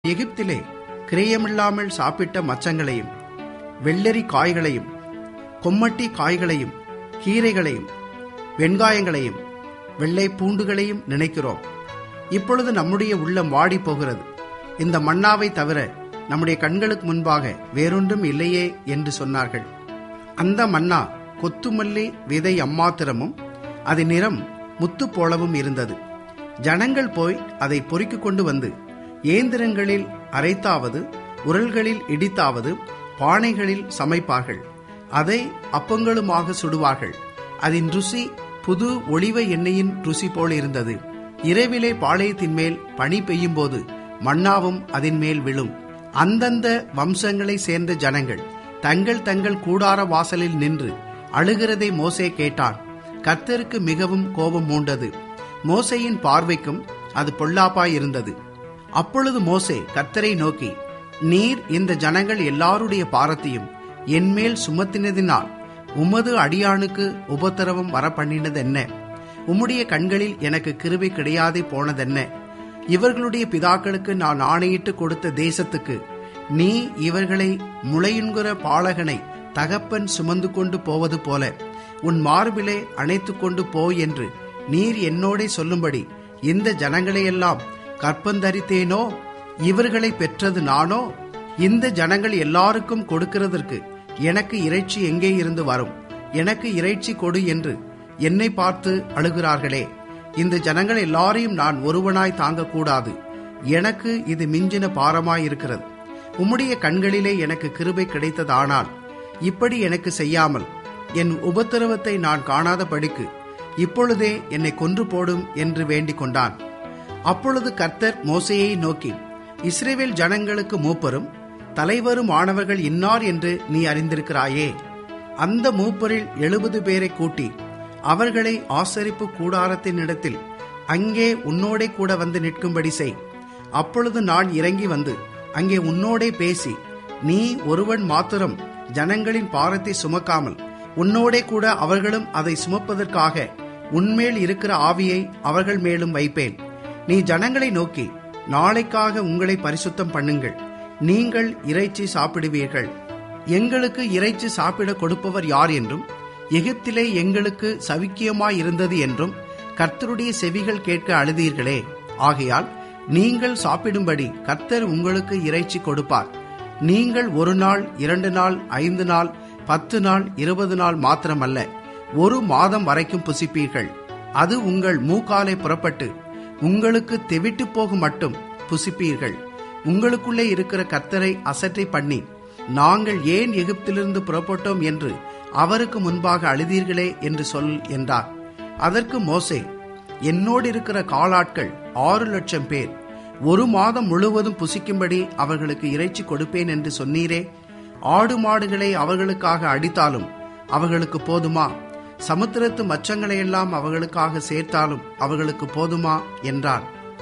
எகிப்திலே கிரயமில்லாமல் சாப்பிட்ட மச்சங்களையும் வெள்ளரி காய்களையும் கொம்மட்டி காய்களையும் கீரைகளையும் வெங்காயங்களையும் வெள்ளை பூண்டுகளையும் நினைக்கிறோம் இப்பொழுது நம்முடைய உள்ளம் வாடி போகிறது இந்த மன்னாவை தவிர நம்முடைய கண்களுக்கு முன்பாக வேறொன்றும் இல்லையே என்று சொன்னார்கள் அந்த மன்னா கொத்துமல்லி விதை அம்மாத்திரமும் அதன் நிறம் முத்து போலவும் இருந்தது ஜனங்கள் போய் அதை பொறுக்கிக் கொண்டு வந்து ஏந்திரங்களில் அரைத்தாவது உரல்களில் இடித்தாவது பானைகளில் சமைப்பார்கள் அதை அப்பங்களுமாக சுடுவார்கள் அதன் ருசி புது ஒளிவ எண்ணெயின் ருசி போல் இருந்தது இரவிலே பாளையத்தின் மேல் பனி பெய்யும் போது மன்னாவும் அதன் மேல் விழும் அந்தந்த வம்சங்களை சேர்ந்த ஜனங்கள் தங்கள் தங்கள் கூடார வாசலில் நின்று அழுகிறதை மோசே கேட்டான் கர்த்தருக்கு மிகவும் கோபம் மூண்டது மோசையின் பார்வைக்கும் அது பொல்லாப்பாய் இருந்தது அப்பொழுது மோசே கர்த்தரை நோக்கி நீர் இந்த ஜனங்கள் எல்லாருடைய பாரத்தையும் என்மேல் சுமத்தினதினால் உமது அடியானுக்கு உபத்திரவம் வர பண்ணினதென்ன உம்முடைய கண்களில் எனக்கு கிருபை கிடையாதே போனதென்ன இவர்களுடைய பிதாக்களுக்கு நான் ஆணையிட்டு கொடுத்த தேசத்துக்கு நீ இவர்களை முளையுண்கிற பாலகனை தகப்பன் சுமந்து கொண்டு போவது போல உன் மார்பிலே அணைத்து கொண்டு போ என்று நீர் என்னோடே சொல்லும்படி இந்த ஜனங்களையெல்லாம் கற்பந்தரித்தேனோ இவர்களை பெற்றது நானோ இந்த ஜனங்கள் எல்லாருக்கும் கொடுக்கிறதற்கு எனக்கு இறைச்சி எங்கே இருந்து வரும் எனக்கு இறைச்சி கொடு என்று என்னை பார்த்து அழுகிறார்களே இந்த ஜனங்கள் எல்லாரையும் நான் ஒருவனாய் தாங்கக்கூடாது எனக்கு இது மிஞ்சின பாரமாய் இருக்கிறது உம்முடைய கண்களிலே எனக்கு கிருபை கிடைத்ததானால் இப்படி எனக்கு செய்யாமல் என் உபத்திரவத்தை நான் காணாதபடிக்கு இப்பொழுதே என்னை கொன்று போடும் என்று வேண்டிக் கொண்டான் அப்பொழுது கர்த்தர் மோசையை நோக்கி இஸ்ரேவேல் ஜனங்களுக்கு மூப்பரும் தலைவரும் ஆனவர்கள் இன்னார் என்று நீ அறிந்திருக்கிறாயே அந்த மூப்பரில் எழுபது பேரை கூட்டி அவர்களை ஆசரிப்பு கூடாரத்தின் இடத்தில் அங்கே உன்னோடே கூட வந்து நிற்கும்படி செய் அப்பொழுது நான் இறங்கி வந்து அங்கே உன்னோடே பேசி நீ ஒருவன் மாத்திரம் ஜனங்களின் பாரத்தை சுமக்காமல் உன்னோடே கூட அவர்களும் அதை சுமப்பதற்காக உன்மேல் இருக்கிற ஆவியை அவர்கள் மேலும் வைப்பேன் நீ ஜனங்களை நோக்கி நாளைக்காக உங்களை பரிசுத்தம் பண்ணுங்கள் நீங்கள் இறைச்சி சாப்பிடுவீர்கள் எங்களுக்கு இறைச்சி சாப்பிட கொடுப்பவர் யார் என்றும் எகிப்திலே எங்களுக்கு சவிக்கியமாய் இருந்தது என்றும் கர்த்தருடைய செவிகள் கேட்க அழுதீர்களே ஆகையால் நீங்கள் சாப்பிடும்படி கர்த்தர் உங்களுக்கு இறைச்சி கொடுப்பார் நீங்கள் ஒரு நாள் இரண்டு நாள் ஐந்து நாள் பத்து நாள் இருபது நாள் மாத்திரமல்ல ஒரு மாதம் வரைக்கும் புசிப்பீர்கள் அது உங்கள் மூக்காலை புறப்பட்டு உங்களுக்கு தெவிட்டு போகும் மட்டும் புசிப்பீர்கள் உங்களுக்குள்ளே இருக்கிற கர்த்தரை அசட்டை பண்ணி நாங்கள் ஏன் எகிப்திலிருந்து புறப்பட்டோம் என்று அவருக்கு முன்பாக அழுதீர்களே என்று சொல் என்றார் அதற்கு மோசே என்னோடு இருக்கிற காலாட்கள் ஆறு லட்சம் பேர் ஒரு மாதம் முழுவதும் புசிக்கும்படி அவர்களுக்கு இறைச்சி கொடுப்பேன் என்று சொன்னீரே ஆடு மாடுகளை அவர்களுக்காக அடித்தாலும் அவர்களுக்கு போதுமா சமுத்திரத்து மச்சங்களையெல்லாம் அவர்களுக்காக சேர்த்தாலும் அவர்களுக்கு போதுமா என்றார்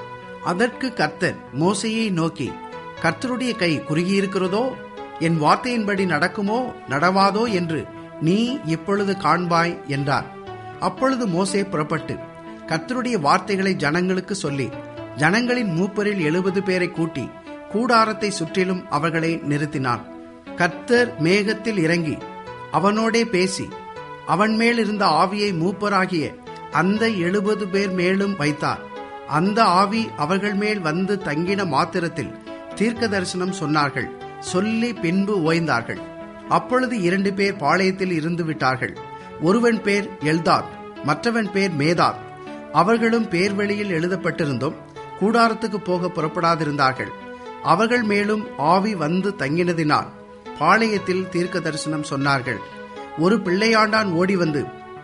அதற்கு கர்த்தர் மோசையை நோக்கி கர்த்தருடைய கை குறுகியிருக்கிறதோ என் வார்த்தையின்படி நடக்குமோ நடவாதோ என்று நீ இப்பொழுது காண்பாய் என்றார் அப்பொழுது மோசே புறப்பட்டு கர்த்தருடைய வார்த்தைகளை ஜனங்களுக்கு சொல்லி ஜனங்களின் மூப்பரில் எழுபது பேரை கூட்டி கூடாரத்தை சுற்றிலும் அவர்களை நிறுத்தினான் கர்த்தர் மேகத்தில் இறங்கி அவனோடே பேசி அவன் மேல் இருந்த ஆவியை மூப்பராகிய அந்த எழுபது பேர் மேலும் வைத்தார் அந்த ஆவி அவர்கள் மேல் வந்து தங்கின மாத்திரத்தில் தீர்க்க தரிசனம் சொன்னார்கள் சொல்லி பின்பு ஓய்ந்தார்கள் அப்பொழுது இரண்டு பேர் பாளையத்தில் இருந்து விட்டார்கள் ஒருவன் பேர் எல்தாத் மற்றவன் பேர் மேதாத் அவர்களும் பேர்வெளியில் எழுதப்பட்டிருந்தும் கூடாரத்துக்கு போக புறப்படாதிருந்தார்கள் அவர்கள் மேலும் ஆவி வந்து தங்கினதினால் பாளையத்தில் தீர்க்க தரிசனம் சொன்னார்கள் ஒரு பிள்ளையாண்டான் ஓடி வந்து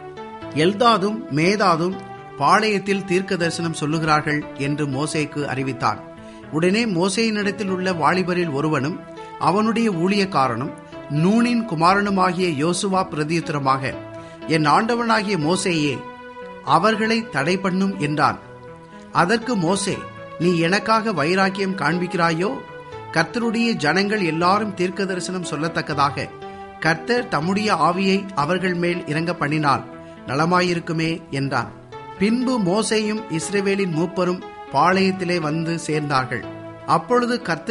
எல்தாதும் மேதாதும் பாளையத்தில் தீர்க்க தரிசனம் சொல்லுகிறார்கள் என்று மோசேக்கு அறிவித்தான் உடனே மோசையினிடத்தில் உள்ள வாலிபரில் ஒருவனும் அவனுடைய ஊழியக்காரனும் நூனின் குமாரனுமாகிய யோசுவா பிரதியுத்தரமாக என் ஆண்டவனாகிய மோசேயே அவர்களை தடை பண்ணும் என்றான் அதற்கு மோசே நீ எனக்காக வைராக்கியம் காண்பிக்கிறாயோ கர்த்தருடைய ஜனங்கள் எல்லாரும் தீர்க்க தரிசனம் சொல்லத்தக்கதாக கர்த்தர் தம்முடைய ஆவியை அவர்கள் மேல் இறங்க பண்ணினால் நலமாயிருக்குமே என்றான் பின்பு மோசேயும் இஸ்ரவேலின் மூப்பரும் பாளையத்திலே வந்து சேர்ந்தார்கள் அப்பொழுது கர்த்தர்